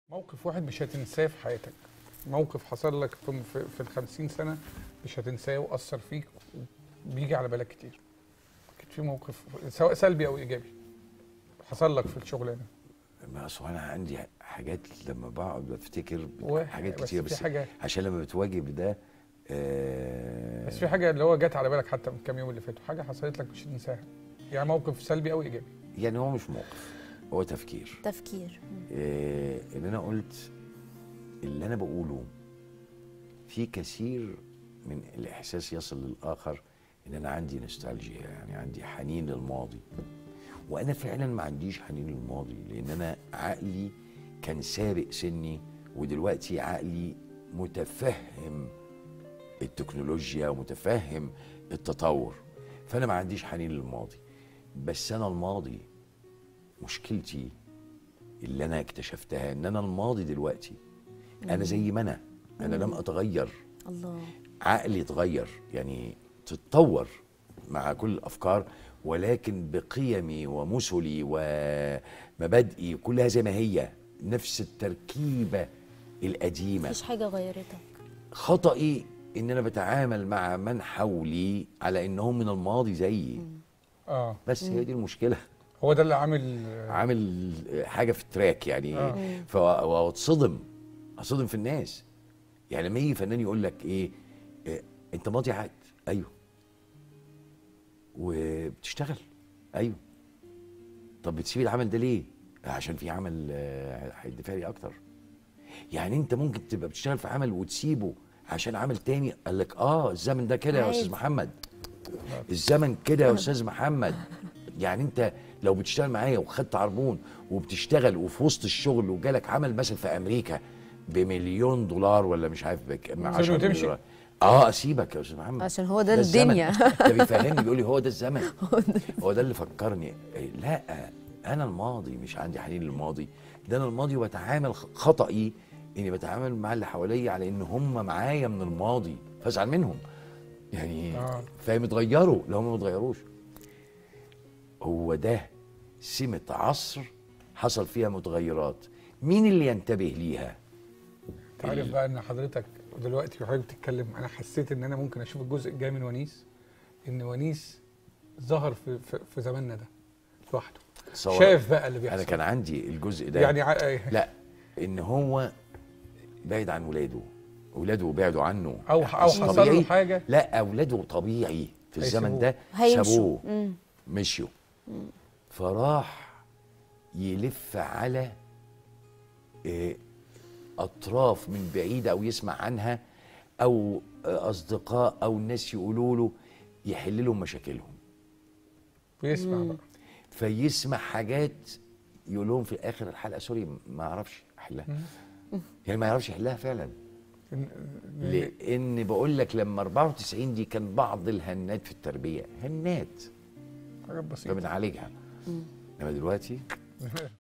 موقف واحد مش هتنساه في حياتك موقف حصل لك في, في, في الخمسين سنة مش هتنساه وأثر فيك وبيجي على بالك كتير أكيد في موقف سواء سلبي أو إيجابي حصل لك في الشغلانة ما اصل انا عندي حاجات لما بقعد بفتكر و- حاجات بس كتير في بس حاجة عشان لما بتواجه ده آه بس في حاجة اللي هو جت على بالك حتى من كام يوم اللي فاتوا حاجة حصلت لك مش هتنساها يعني موقف سلبي أو إيجابي يعني هو مش موقف هو تفكير تفكير آه ان انا قلت اللي انا بقوله في كثير من الاحساس يصل للاخر ان انا عندي نوستالجيا يعني عندي حنين للماضي وانا فعلا ما عنديش حنين للماضي لان انا عقلي كان سابق سني ودلوقتي عقلي متفهم التكنولوجيا ومتفهم التطور فانا ما عنديش حنين للماضي بس انا الماضي مشكلتي اللي انا اكتشفتها ان انا الماضي دلوقتي انا زي ما انا انا لم اتغير الله عقلي اتغير يعني تتطور مع كل الافكار ولكن بقيمي ومثلي ومبادئي كلها زي ما هي نفس التركيبه القديمه مفيش حاجه غيرتك خطأي ان انا بتعامل مع من حولي على انهم من الماضي زيي اه بس هي دي المشكله هو ده اللي عامل عامل حاجه في التراك يعني آه. فاتصدم اتصدم في الناس يعني لما يجي فنان يقول لك ايه, إيه انت ماضي عقد ايوه وبتشتغل ايوه طب بتسيب العمل ده ليه عشان في عمل آه، هيدفع لي اكتر يعني انت ممكن تبقى بتشتغل في عمل وتسيبه عشان عمل تاني قال لك اه الزمن ده كده يا استاذ عادي. محمد الزمن كده يا استاذ محمد يعني انت لو بتشتغل معايا وخدت عربون وبتشتغل وفي وسط الشغل وجالك عمل مثلا في امريكا بمليون دولار ولا مش عارف بكام 10 تسيبني مليون وتمشي؟ دولار اه اسيبك يا استاذ محمد عشان هو ده الزمن. الدنيا. ده بيفهمني بيقول لي هو ده الزمن هو ده اللي فكرني إيه، لا انا الماضي مش عندي حنين للماضي ده انا الماضي وبتعامل خ- خطأي اني بتعامل مع اللي حواليا على ان هم معايا من الماضي فازعل منهم يعني آه. فاهم اتغيروا لو هم ما اتغيروش هو ده سمة عصر حصل فيها متغيرات مين اللي ينتبه ليها انت عارف بقى ان حضرتك دلوقتي وحضرتك بتتكلم انا حسيت ان انا ممكن اشوف الجزء الجاي من ونيس ان ونيس ظهر في في, في زماننا ده لوحده تصور- شاف بقى اللي بيحصل انا كان عندي الجزء ده يعني ع... لا ان هو بعيد عن ولاده ولاده بعدوا عنه او او بس حصل طبيعي. له حاجه لا اولاده طبيعي في الزمن هيسيبوه. ده هيمشوا سابوه مم. مشيوا فراح يلف على آه، اطراف من بعيده او يسمع عنها او آه، اصدقاء او الناس يقولوا له يحل لهم مشاكلهم بيسمع بقى فيسمع حاجات يقول لهم في اخر الحلقه سوري ما اعرفش احلها يعني ما يعرفش يحلها فعلا إن- لان بقول لك لما 94 دي كان بعض الهنات في التربيه هنات حاجات بسيطه فبنعالجها انما دلوقتي